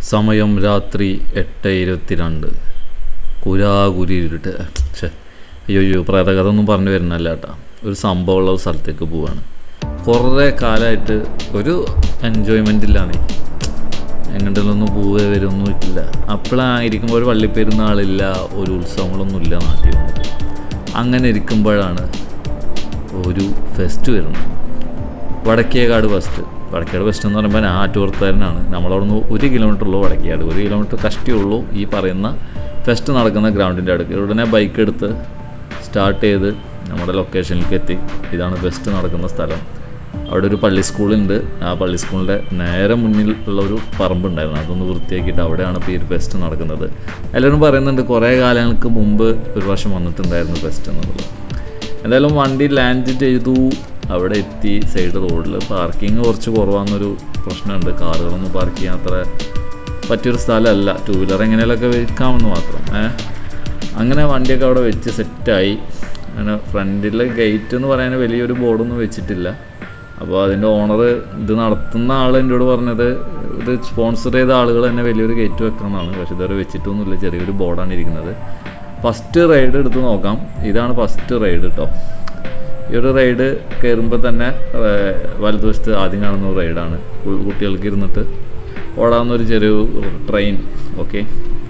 സമയം രാത്രി എട്ട് ഇരുപത്തിരണ്ട് കുരാകുരി ഇരുട്ട് ഛെ അയ്യോ അയ്യോ പ്രേതകഥ ഒന്നും പറഞ്ഞു വരുന്നല്ല കേട്ടോ ഒരു സംഭവമുള്ള ഒരു സ്ഥലത്തേക്ക് പോവാണ് കുറേ കാലമായിട്ട് ഒരു എൻജോയ്മെൻ്റ് ഇല്ലാന്നേ എങ്ങോട്ടൊന്നും പോവേ വരുമൊന്നും ഇല്ല അപ്പോഴായിരിക്കുമ്പോൾ ഒരു വള്ളിപ്പെരുന്നാളില്ല ഒരു ഉത്സവങ്ങളൊന്നും ഇല്ല നാട്ടിൽ വന്നിട്ട് അങ്ങനെ ഇരിക്കുമ്പോഴാണ് ഒരു ഫെസ്റ്റ് വരുന്നത് വടക്കേകാട് ഫെസ്റ്റ് വടക്കേട് ഫെസ്റ്റ് എന്ന് പറയുമ്പോൾ ഞാൻ ആറ്റുപുറത്തുകാരനാണ് നമ്മളവിടുന്ന് ഒരു കിലോമീറ്റർ ഉള്ളൂ വടക്കേകാട് ഒരു കിലോമീറ്റർ കഷ്ടിയുള്ളൂ ഈ പറയുന്ന ഫെസ്റ്റ് നടക്കുന്ന ഗ്രൗണ്ടിൻ്റെ അടുക്ക് ഉടനെ ബൈക്ക് എടുത്ത് സ്റ്റാർട്ട് ചെയ്ത് നമ്മുടെ ലൊക്കേഷനിലേക്ക് എത്തി ഇതാണ് ഫെസ്റ്റ് നടക്കുന്ന സ്ഥലം അവിടെ ഒരു പള്ളി സ്കൂളുണ്ട് ആ പള്ളി സ്കൂളിൻ്റെ നേരെ മുന്നിൽ ഉള്ള ഒരു പറമ്പുണ്ടായിരുന്നു അതൊന്ന് വൃത്തിയാക്കിയിട്ട് അവിടെയാണ് ഇപ്പോൾ ഈ ഒരു ഫെസ്റ്റ് നടക്കുന്നത് എല്ലാവരും പറയുന്നുണ്ട് കുറേ കാലങ്ങൾക്ക് മുമ്പ് ഒരു പ്രാവശ്യം വന്നിട്ടുണ്ടായിരുന്നു ഫെസ്റ്റ് എന്നുള്ളത് എന്തായാലും വണ്ടി ലാൻഡ് ചെയ്തു അവിടെ എത്തി സൈഡ് റോഡിൽ പാർക്കിംഗ് കുറച്ച് കുറവാണെന്നൊരു പ്രശ്നമുണ്ട് കാറുകളൊന്നും പാർക്ക് ചെയ്യാൻ അത്ര പറ്റിയൊരു സ്ഥലമല്ല ടൂ വീലർ എങ്ങനെയൊക്കെ വെക്കാമെന്ന് മാത്രം ഏഹ് അങ്ങനെ വണ്ടിയൊക്കെ അവിടെ വെച്ച് സെറ്റായി അങ്ങനെ ഫ്രണ്ടിലെ ഗേറ്റ് എന്ന് പറയാൻ വലിയൊരു ബോർഡൊന്നും വെച്ചിട്ടില്ല അപ്പോൾ അതിൻ്റെ ഓണർ ഇത് നടത്തുന്ന ആൾ എന്നോട് പറഞ്ഞത് ഇത് സ്പോൺസർ ചെയ്ത ആളുകൾ തന്നെ വലിയൊരു ഗേറ്റ് വെക്കണമെന്നാണ് പക്ഷെ ഇതുവരെ വെച്ചിട്ടൊന്നുമില്ല ചെറിയൊരു ബോർഡാണ് ഇരിക്കുന്നത് ഫസ്റ്റ് റൈഡ് എടുത്ത് നോക്കാം ഇതാണ് ഫസ്റ്റ് റൈഡ് കേട്ടോ ഈ ഒരു റൈഡ് കയറുമ്പോൾ തന്നെ ഏർ, വലതുവശത്ത് ആദ്യം കാണുന്ന ഒരു റൈഡാണ് കു- കുട്ടികൾക്ക് ഇരുന്നിട്ട് ഓടാവുന്ന ഒരു ചെറിയ ട്രെയിൻ ഓക്കെ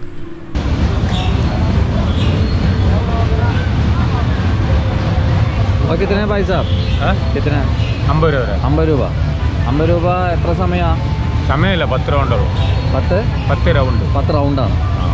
और कितने है भाई साहब हाँ? कितने അമ്പത് രൂപ വരെ അമ്പത് രൂപ അമ്പത് രൂപ എത്ര സമയമാണ് സമയമില്ല പത്ത് റൗണ്ട് ഉള്ളൂ പത്ത് പത്ത് റൗണ്ട് പത്ത് റൗണ്ടാണ്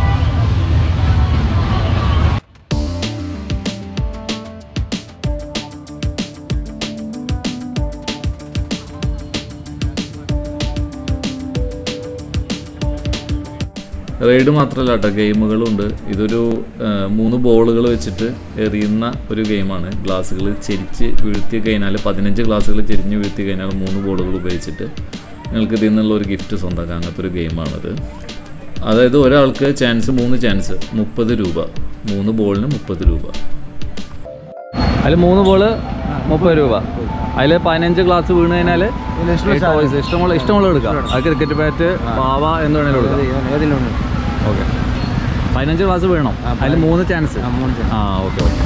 റൈഡ് മാത്രമല്ല കേട്ടോ ഗെയിമുകളുണ്ട് ഇതൊരു ആ, മൂന്ന് ബോളുകൾ വെച്ചിട്ട് എറിയുന്ന ഒരു ഗെയിമാണ് ഗ്ലാസ്സുകൾ ചെരിച്ച് വീഴ്ത്തി കഴിഞ്ഞാൽ പതിനഞ്ച് ഗ്ലാസ്സുകൾ ചെരിഞ്ഞ് വീഴ്ത്തി കഴിഞ്ഞാൽ മൂന്ന് ബോളുകൾ ഉപയോഗിച്ചിട്ട് നിങ്ങൾക്ക് ഇതിൽ നിന്നുള്ള ഒരു ഗിഫ്റ്റ് സ്വന്തമാക്കാം അങ്ങനത്തെ ഒരു ഗെയിമാണത് അതായത് ഒരാൾക്ക് ചാൻസ് മൂന്ന് ചാൻസ് മുപ്പത് രൂപ മൂന്ന് ബോളിന് മുപ്പത് രൂപ അതിൽ മൂന്ന് ബോള് മുപ്പത് രൂപ അതിൽ പതിനഞ്ച് ഗ്ലാസ് വീണ് കഴിഞ്ഞാൽ ടോയ്സ് ഇഷ്ടമുള്ള ഇഷ്ടമുള്ള എടുക്കാം അത് ക്രിക്കറ്റ് ബാറ്റ് പാവ എന്ന് വേണേലും എടുക്കാം ഓക്കെ പതിനഞ്ച് ഗ്ലാസ് വീണം അതിൽ മൂന്ന് ചാൻസ് ആ ഓക്കെ ഓക്കെ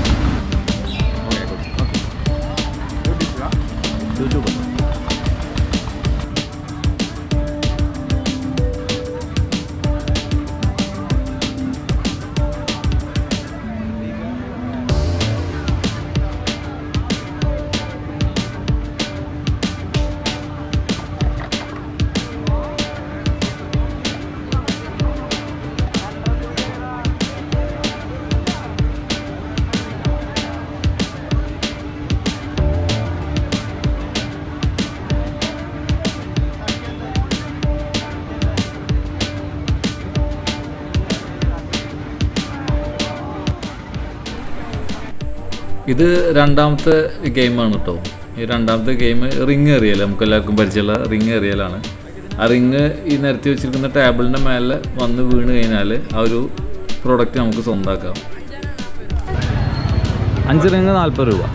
ഇത് രണ്ടാമത്തെ ഗെയിമാണ് കേട്ടോ ഈ രണ്ടാമത്തെ ഗെയിം റിങ് എറിയൽ നമുക്ക് എല്ലാവർക്കും പരിചയമുള്ള റിങ് എറിയലാണ് ആ റിങ് ഈ നിരത്തി വെച്ചിരിക്കുന്ന ടേബിളിൻ്റെ മേലെ വന്ന് വീണ് കഴിഞ്ഞാൽ ആ ഒരു പ്രൊഡക്റ്റ് നമുക്ക് സ്വന്തമാക്കാം അഞ്ച് റിങ് നാൽപ്പത് രൂപ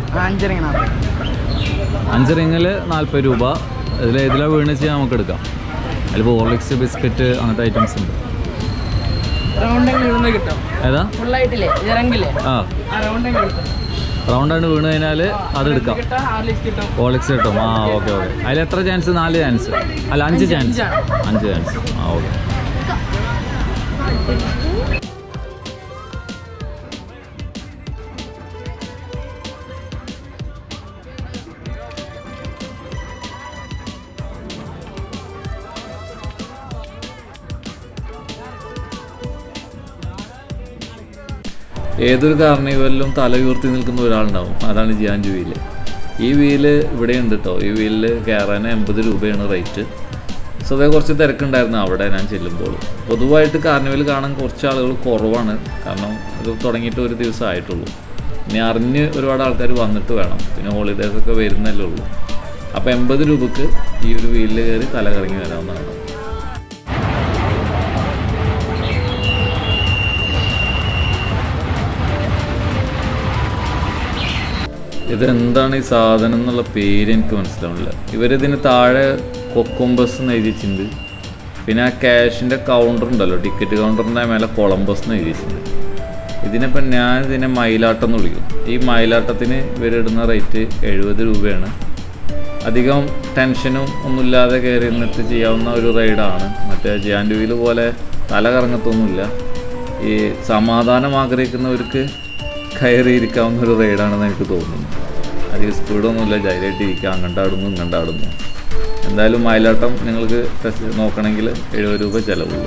അഞ്ച് റിങ്ങിൽ നാൽപ്പത് രൂപ ഇതിൽ ഏതിലാണ് വീണ് ചെയ്യാൻ നമുക്ക് എടുക്കാം അതിൽ ഹോർലിക്സ് ബിസ്ക്കറ്റ് അങ്ങനത്തെ ഐറ്റംസ് ഉണ്ട് റൗണ്ടെങ്കിൽ ഇവിടുന്ന് കിട്ടും ഏതാ ഫുള്ളായിട്ടില്ലേ ഇറങ്ങില്ലേ ആ ആ റൗണ്ടെങ്കിൽ കിട്ടും റൗണ്ടാണ് വീണ് കഴിഞ്ഞാൽ അത് എടുക്കാം കിട്ടാ ഹാർലിക്സ് കിട്ടും ഹോർലിക്സ് കിട്ടും ആ ഓക്കെ ഓക്കെ അതിൽ എത്ര ചാൻസ് നാല് ചാൻസ് അല്ല അഞ്ച് ചാൻസ് അഞ്ച് ചാൻസ് ആ ഓക്കെ ഏതൊരു കാർണിവലിലും തല ഉയർത്തി നിൽക്കുന്ന ഒരാളുണ്ടാവും അതാണ് ജിയാൻ വീല് ഈ വീല് ഇവിടെ ഉണ്ട് കേട്ടോ ഈ വീലിൽ കയറാൻ എൺപത് രൂപയാണ് റേറ്റ് സോ അതേ കുറച്ച് തിരക്കുണ്ടായിരുന്നു അവിടെ ഞാൻ ചെല്ലുമ്പോൾ പൊതുവായിട്ട് കാർണിവൽ കാണാൻ കുറച്ച് ആളുകൾ കുറവാണ് കാരണം ഇത് തുടങ്ങിയിട്ട് ഒരു ദിവസം ആയിട്ടുള്ളൂ ഇനി അറിഞ്ഞ് ഒരുപാട് ആൾക്കാർ വന്നിട്ട് വേണം പിന്നെ ഹോളിഡേസ് ഒക്കെ വരുന്നല്ലേ ഉള്ളൂ അപ്പോൾ എൺപത് രൂപക്ക് ഈ ഒരു വീലിൽ കയറി തല കറങ്ങി വരാവുന്നതാണ് ഇതെന്താണ് ഈ സാധനം എന്നുള്ള പേര് എനിക്ക് മനസ്സിലാവില്ല ഇവരിതിന് താഴെ കൊക്കൊമ്പസ് എന്ന് എഴുതിയിട്ടുണ്ട് പിന്നെ ആ ക്യാഷിൻ്റെ കൗണ്ടർ ഉണ്ടല്ലോ ടിക്കറ്റ് കൗണ്ടറിൻ്റെ മേലെ കൊളംബസ് എന്ന് എഴുതിയിട്ടുണ്ട് ഇതിനിപ്പം ഞാൻ ഇതിനെ മയിലാട്ടം എന്ന് വിളിക്കും ഈ മയിലാട്ടത്തിന് ഇവരിടുന്ന റേറ്റ് എഴുപത് രൂപയാണ് അധികം ടെൻഷനും ഒന്നുമില്ലാതെ കയറി നിന്നിട്ട് ചെയ്യാവുന്ന ഒരു റൈഡാണ് മറ്റേ ജാൻഡ് വീല് പോലെ തല കറങ്ങത്തൊന്നുമില്ല ഈ സമാധാനം ആഗ്രഹിക്കുന്നവർക്ക് കയറിയിരിക്കാവുന്ന ഒരു റൈഡാണെന്ന് എനിക്ക് തോന്നുന്നു അധികം സ്പീഡൊന്നുമില്ല ധൈര്യമായിട്ട് ഇരിക്കുക അങ്ങണ്ടാടുന്നു ഇങ്ങണ്ടാടുന്നു എന്തായാലും മയിലാട്ടം നിങ്ങൾക്ക് ടെസ്റ്റ് നോക്കണമെങ്കിൽ എഴുപത് രൂപ ചിലവുള്ളൂ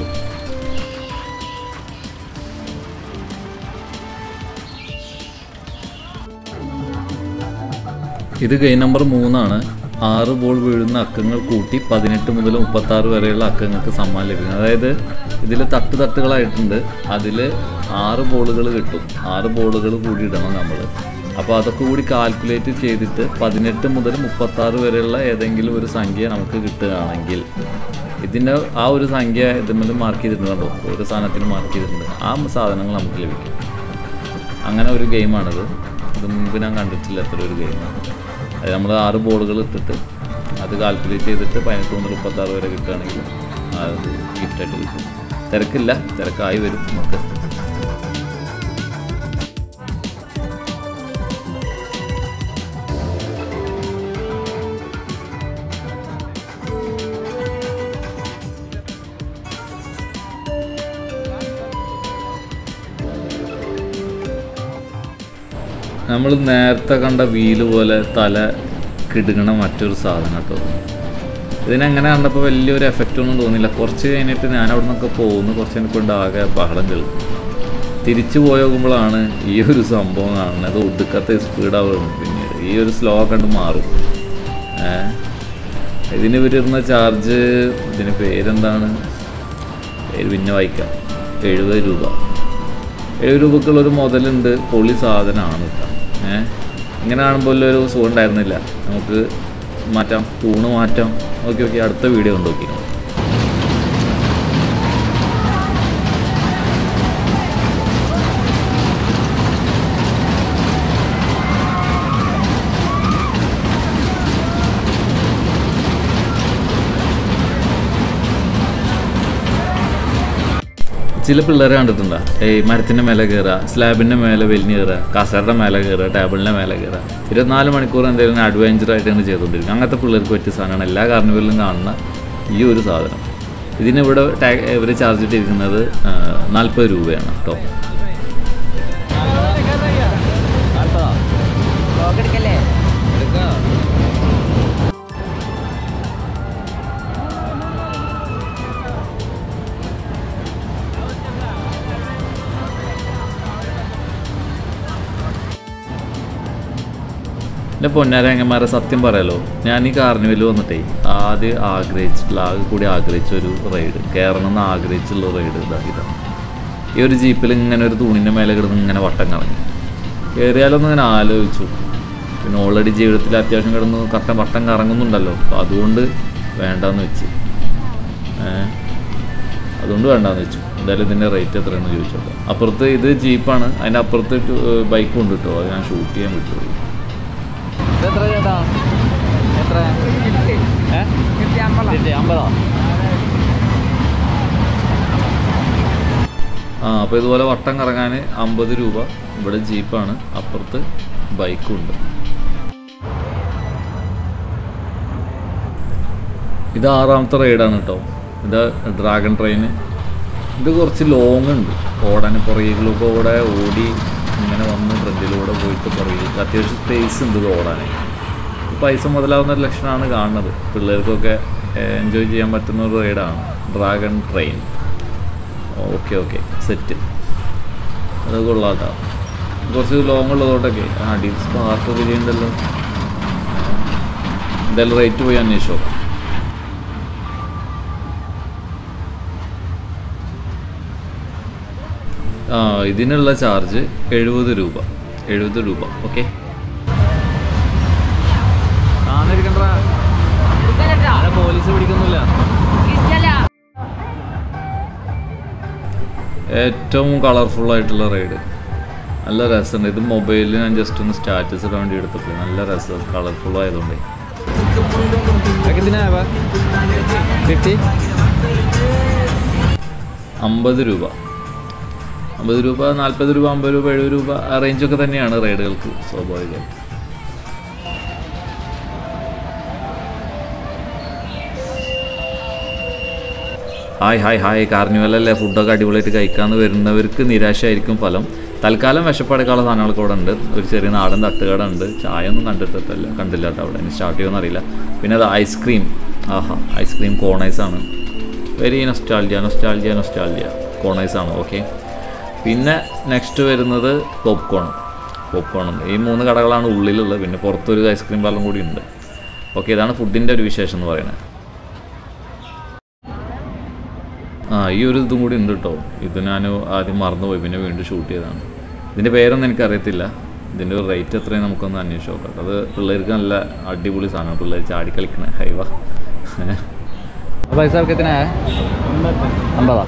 ഇത് ഗെയിം നമ്പർ മൂന്നാണ് ആറ് ബോൾ വീഴുന്ന അക്കങ്ങൾ കൂട്ടി പതിനെട്ട് മുതൽ മുപ്പത്തി ആറ് വരെയുള്ള അക്കങ്ങൾക്ക് സമ്മാനം ലഭിക്കും അതായത് ഇതിൽ തട്ട് തട്ടുകളായിട്ടുണ്ട് അതിൽ ആറ് ബോളുകൾ കിട്ടും ആറ് ബോളുകൾ കൂടി ഇടണം നമ്മൾ അപ്പോൾ അതൊക്കെ കൂടി കാൽക്കുലേറ്റ് ചെയ്തിട്ട് പതിനെട്ട് മുതൽ മുപ്പത്തി ആറ് വരെയുള്ള ഏതെങ്കിലും ഒരു സംഖ്യ നമുക്ക് കിട്ടുകയാണെങ്കിൽ ഇതിൻ്റെ ആ ഒരു സംഖ്യ ഇതിന്മേൽ മാർക്ക് ചെയ്തിട്ടുണ്ട് കണ്ടോ ഒരു സാധനത്തിന് മാർക്ക് ചെയ്തിട്ടുണ്ട് ആ സാധനങ്ങൾ നമുക്ക് ലഭിക്കും അങ്ങനെ ഒരു ഗെയിമാണിത് ഇത് മുമ്പ് ഞാൻ കണ്ടിട്ടില്ല എത്ര ഒരു ഗെയിമാണ് അത് നമ്മൾ ആറ് ബോളുകൾ ഇട്ടിട്ട് അത് കാൽക്കുലേറ്റ് ചെയ്തിട്ട് പതിനെട്ട് മുതൽ മുപ്പത്താറ് വരെ കിട്ടുകയാണെങ്കിൽ അത് ഗിഫ്റ്റായിട്ട് കിട്ടും തിരക്കില്ല തിരക്കായി വരും നമുക്ക് നമ്മൾ നേരത്തെ കണ്ട വീല് പോലെ തല കിടുങ്ങണ മറ്റൊരു സാധനം കേട്ടോ ഇതിനെങ്ങനെ കണ്ടപ്പോൾ വലിയൊരു എഫക്റ്റ് ഒന്നും തോന്നില്ല കുറച്ച് കഴിഞ്ഞിട്ട് ഞാൻ അവിടെ നിന്നൊക്കെ പോകുന്നു കുറച്ച് എനിക്ക് കൊണ്ട് ആകെ ബഹളം കേൾക്കും തിരിച്ചു പോയി നോക്കുമ്പോഴാണ് ഈ ഒരു സംഭവം കാണുന്നത് ഒടുക്കത്തെ സ്പീഡാവുകയാണ് പിന്നീട് ഈ ഒരു സ്ലോ കണ്ട് മാറും ഏ ഇതിന് വരുന്ന ചാർജ് ഇതിന് പേരെന്താണ് പേര് പിന്നെ വായിക്കാം എഴുപത് രൂപ എഴുപത് രൂപക്കുള്ളൊരു മുതലുണ്ട് പൊളി സാധനമാണ് കേട്ടോ ഏഹ് ഇങ്ങനെ കാണുമ്പോൾ ഒരു സുഖം ഉണ്ടായിരുന്നില്ല നമുക്ക് മാറ്റാം തൂണ് മാറ്റാം ഓക്കെ ഓക്കെ അടുത്ത വീഡിയോ കൊണ്ട് നോക്കി ചില പിള്ളേരെ കണ്ടിട്ടുണ്ടോ ഏയ് മരത്തിൻ്റെ മേലെ കയറുക സ്ലാബിൻ്റെ മേലെ വലിഞ്ഞ് കയറുക കസേരയുടെ മേലെ കയറുക ടേബിളിൻ്റെ മേലെ കയറുക ഇരുപത്തിനാല് മണിക്കൂർ എന്തെങ്കിലും അഡ്വഞ്ചർ ആയിട്ടാണ് ചെയ്തുകൊണ്ടിരിക്കുക അങ്ങനത്തെ പിള്ളേർക്ക് പറ്റിയ സാധനമാണ് എല്ലാ കാർണിവലിലും കാണുന്ന ഈ ഒരു സാധനം ഇതിനിവിടെ ടാ ഇവർ ചാർജ് ഇട്ടിരിക്കുന്നത് നാൽപ്പത് രൂപയാണ് കേട്ടോ എൻ്റെ പൊന്നാരങ്ങന്മാരെ സത്യം പറയാലോ ഞാൻ ഈ കാർണിവൽ വന്നിട്ടേ ആദ്യം ആഗ്രഹിച്ചിട്ടുള്ള ആകെ കൂടി ആഗ്രഹിച്ച ഒരു റൈഡ് കയറണം എന്ന് ആഗ്രഹിച്ചുള്ള റൈഡ് ഇതാ ഇതാണ് ഈ ഒരു ജീപ്പിൽ ഇങ്ങനെ ഒരു തൂണിൻ്റെ മേലെ കിടന്ന് ഇങ്ങനെ വട്ടം കറങ്ങി കയറിയാലൊന്നും ഇങ്ങനെ ആലോചിച്ചു പിന്നെ ഓൾറെഡി ജീവിതത്തിൽ അത്യാവശ്യം കിടന്ന് കട്ട വട്ടം കറങ്ങുന്നുണ്ടല്ലോ അപ്പോൾ അതുകൊണ്ട് വേണ്ടാന്ന് വെച്ച് ഏഹ് അതുകൊണ്ട് വേണ്ടാന്ന് വെച്ചു എന്തായാലും ഇതിൻ്റെ റേറ്റ് എത്രയാണെന്ന് ചോദിച്ചോട്ടോ അപ്പുറത്ത് ഇത് ജീപ്പാണ് അതിൻ്റെ അപ്പുറത്ത് ബൈക്കും ഉണ്ട് കേട്ടോ അത് ഞാൻ ഷൂട്ട് ചെയ്യാൻ വിട്ടുപോയി എത്ര ചേട്ടാ എത്ര അമ്പതാ ആ അപ്പോൾ ഇതുപോലെ വട്ടം കറങ്ങാൻ അമ്പത് രൂപ ഇവിടെ ജീപ്പാണ് അപ്പുറത്ത് ബൈക്കും ഉണ്ട് ഇത് ആറാമത്തെ റൈഡാണ് കേട്ടോ ഇത് ഡ്രാഗൺ ട്രെയിന് ഇത് കുറച്ച് ലോങ് ഉണ്ട് ഓടാൻ പുറകിലൊക്കെ കൂടെ ഓടി ഇങ്ങനെ വന്ന് ഫ്രണ്ടിലൂടെ പോയിട്ട് പുറകിലേക്ക് അത്യാവശ്യം സ്പേസ് ഉണ്ട് ഇത് ഓടാനായി പൈസ മുതലാവുന്ന ഒരു ലക്ഷണമാണ് കാണുന്നത് പിള്ളേർക്കൊക്കെ എൻജോയ് ചെയ്യാൻ പറ്റുന്ന ഒരു റൈഡാണ് dragon train okay okay set അത് കൊള്ളാട്ടോ കുറച്ച് ലോങ് ഉള്ളതുകൊണ്ടൊക്കെ ആ ഡി സ്പാർക്കൊക്കെ ചെയ്യുന്നുണ്ടല്ലോ എന്തായാലും റേറ്റ് പോയി അന്വേഷിച്ചു നോക്കാം ആ ഇതിനുള്ള ചാർജ് എഴുപത് രൂപ എഴുപത് രൂപ ഓക്കെ താന്നിരിക്കണ്ട പോലീസ് പിടിക്കുന്നില്ല ഏറ്റവും കളർഫുൾ ആയിട്ടുള്ള റൈഡ് നല്ല രസമുണ്ട് ഇത് മൊബൈലിൽ ഞാൻ ജസ്റ്റ് ഒന്ന് സ്റ്റാറ്റസ് ഇടാൻ വേണ്ടി എടുത്തപ്പോൾ നല്ല രസം കളർഫുൾ ആയതുകൊണ്ടേ कितना है फिफ्टी അമ്പത് രൂപ അമ്പത് രൂപ നാൽപ്പത് രൂപ അമ്പത് രൂപ എഴുപത് രൂപ ആ റേഞ്ചൊക്കെ തന്നെയാണ് റൈഡുകൾക്ക് സ്വാഭാവികമായിട്ട് ഹായ് ഹായ് ഹായ് കാർണിവലല്ലേ ഫുഡൊക്കെ അടിപൊളിയായിട്ട് കഴിക്കാമെന്ന് വരുന്നവർക്ക് നിരാശയായിരിക്കും ഫലം തൽക്കാലം വിശപ്പടക്കാനുള്ള സാധനങ്ങളൊക്കെ ഇവിടെ ഉണ്ട് ഒരു ചെറിയ നാടൻ തട്ടുകട ഉണ്ട് ചായ ഒന്നും കണ്ടിട്ടില്ല കണ്ടില്ല കേട്ടോ അവിടെ ഇനി സ്റ്റാർട്ട് ചെയ്യുമെന്ന് അറിയില്ല പിന്നെ അത് ഐസ്ക്രീം ആഹാ ഐസ്ക്രീം കോണൈസ് ആണ് very nostalgia nostalgia nostalgia cones ആണ് ഓക്കെ പിന്നെ നെക്സ്റ്റ് വരുന്നത് പോപ്കോൺ പോപ്കോണും ഈ മൂന്ന് കടകളാണ് ഉള്ളിലുള്ളത് പിന്നെ പുറത്തൊരു ഐസ്ക്രീം പാർലറും കൂടി ഉണ്ട് ഓക്കെ ഇതാണ് ഫുഡിൻ്റെ ഒരു വിശേഷം എന്ന് പറയുന്നത് ആ ഈ ഒരു ഇതും കൂടി ഉണ്ട് കേട്ടോ ഇത് ഞാൻ ആദ്യം മറന്നുപോയി പിന്നെ വീണ്ടും ഷൂട്ട് ചെയ്തതാണ് ഇതിൻ്റെ പേരൊന്നും എനിക്കറിയത്തില്ല ഇതിൻ്റെ ഒരു റേറ്റ് എത്രയും നമുക്കൊന്ന് അന്വേഷിച്ച് നോക്കാം അത് പിള്ളേർക്ക് നല്ല അടിപൊളി സാധനമാണ് പിള്ളേർ ചാടിക്കളിക്കണ ഹൈവ പൈസ കിतना है അമ്പതാ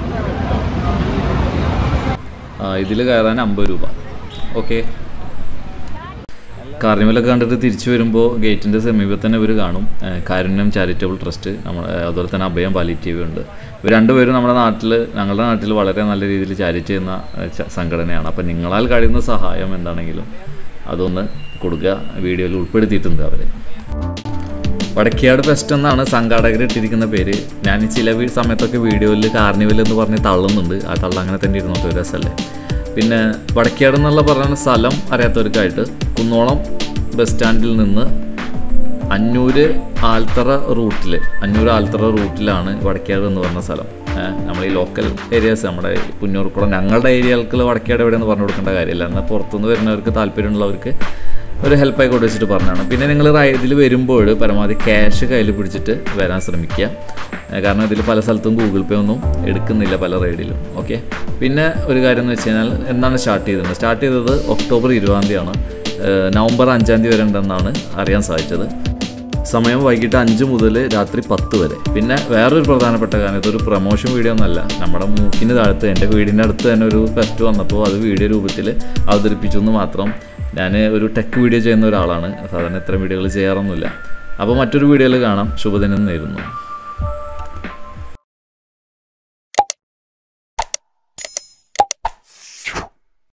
ഇതിൽ കയറാൻ അമ്പത് രൂപ ഓക്കെ കാർണിവലൊക്കെ കണ്ടിട്ട് തിരിച്ചു വരുമ്പോൾ ഗേറ്റിൻ്റെ സമീപത്ത് തന്നെ ഇവർ കാണും ഏഹ് കാരുണ്യം ചാരിറ്റബിൾ ട്രസ്റ്റ് നമ്മൾ അതുപോലെ തന്നെ അഭയം പാലിറ്റീവ് ഉണ്ട് ഇവർ രണ്ടുപേരും നമ്മുടെ നാട്ടിൽ ഞങ്ങളുടെ നാട്ടിൽ വളരെ നല്ല രീതിയിൽ ചാരിറ്റി ചെയ്യുന്ന ഏഹ് ച- സംഘടനയാണ് അപ്പോൾ നിങ്ങളാൽ കഴിയുന്ന സഹായം എന്താണെങ്കിലും അതൊന്ന് കൊടുക്കുക വീഡിയോയിൽ ഉൾപ്പെടുത്തിയിട്ടുണ്ട് അവർ വടക്കിയാട് ഫെസ്റ്റ് എന്നാണ് സംഘാടകർ ഇട്ടിരിക്കുന്ന പേര് ഞാൻ ചില വീ- സമയത്തൊക്കെ വീഡിയോയിൽ കാർണിവൽ എന്ന് പറഞ്ഞ് തള്ളുന്നുണ്ട് ആ തള്ള അങ്ങനെ തന്നെ ഇരുന്നോട്ട് ഒരു രസമല്ലേ പിന്നെ വടക്കിയാട് എന്നുള്ള പറയുന്ന സ്ഥലം അറിയാത്തവർക്കായിട്ട് കുന്നോളം ബസ് സ്റ്റാൻഡിൽ നിന്ന് അഞ്ഞൂര് ആൽത്തറ റൂട്ടിൽ അഞ്ഞൂര് ആൽത്തറ റൂട്ടിലാണ് വടക്കേട് എന്ന് പറഞ്ഞ സ്ഥലം ഏഹ് നമ്മൾ ഈ ലോക്കൽ ഏരിയാസ് നമ്മുടെ പുന്നൂർക്കുളം ഞങ്ങളുടെ ഏരിയകൾക്ക് വടക്കേട് എവിടെയെന്ന് പറഞ്ഞു കൊടുക്കേണ്ട കാര്യമില്ല എന്നാൽ പുറത്തുനിന്ന് വരുന്നവർക്ക് താല്പര്യമുള്ളവർക്ക് ഒരു ഹെൽപ്പായി കൊണ്ട് വെച്ചിട്ട് പറഞ്ഞാണ് പിന്നെ നിങ്ങൾ ഇതിൽ വരുമ്പോൾ പരമാവധി ക്യാഷ് കയ്യിൽ പിടിച്ചിട്ട് വരാൻ ശ്രമിക്കുക ഏഹ് കാരണം ഇതിൽ പല സ്ഥലത്തും ഗൂഗിൾ പേ ഒന്നും എടുക്കുന്നില്ല പല റൈഡിലും ഓക്കെ പിന്നെ ഒരു കാര്യം എന്ന് വെച്ച് കഴിഞ്ഞാൽ എന്നാണ് സ്റ്റാർട്ട് ചെയ്തത് സ്റ്റാർട്ട് ചെയ്തത് ഒക്ടോബർ ഇരുപതാം തീയതിയാണ് ഏഹ് നവംബർ അഞ്ചാം തീയതി വരെ ഉണ്ടെന്നാണ് അറിയാൻ സാധിച്ചത് സമയം വൈകിട്ട് അഞ്ച് മുതൽ രാത്രി പത്ത് വരെ പിന്നെ വേറൊരു പ്രധാനപ്പെട്ട കാര്യം ഇതൊരു പ്രൊമോഷൻ വീഡിയോ ഒന്നല്ല നമ്മുടെ മൂക്കിന് താഴത്ത് എൻ്റെ വീടിൻ്റെ അടുത്ത് തന്നെ ഒരു ഫെസ്റ്റ് വന്നപ്പോൾ അത് വീഡിയോ രൂപത്തിൽ അവതരിപ്പിച്ചു എന്ന് മാത്രം ഞാൻ ഒരു ടെക് വീഡിയോ ചെയ്യുന്ന ഒരാളാണ് സാധാരണ ഇത്തരം വീഡിയോകൾ ചെയ്യാറൊന്നുമില്ല അപ്പോൾ മറ്റൊരു വീഡിയോയിൽ കാണാം ശുഭദിനം നേരുന്നു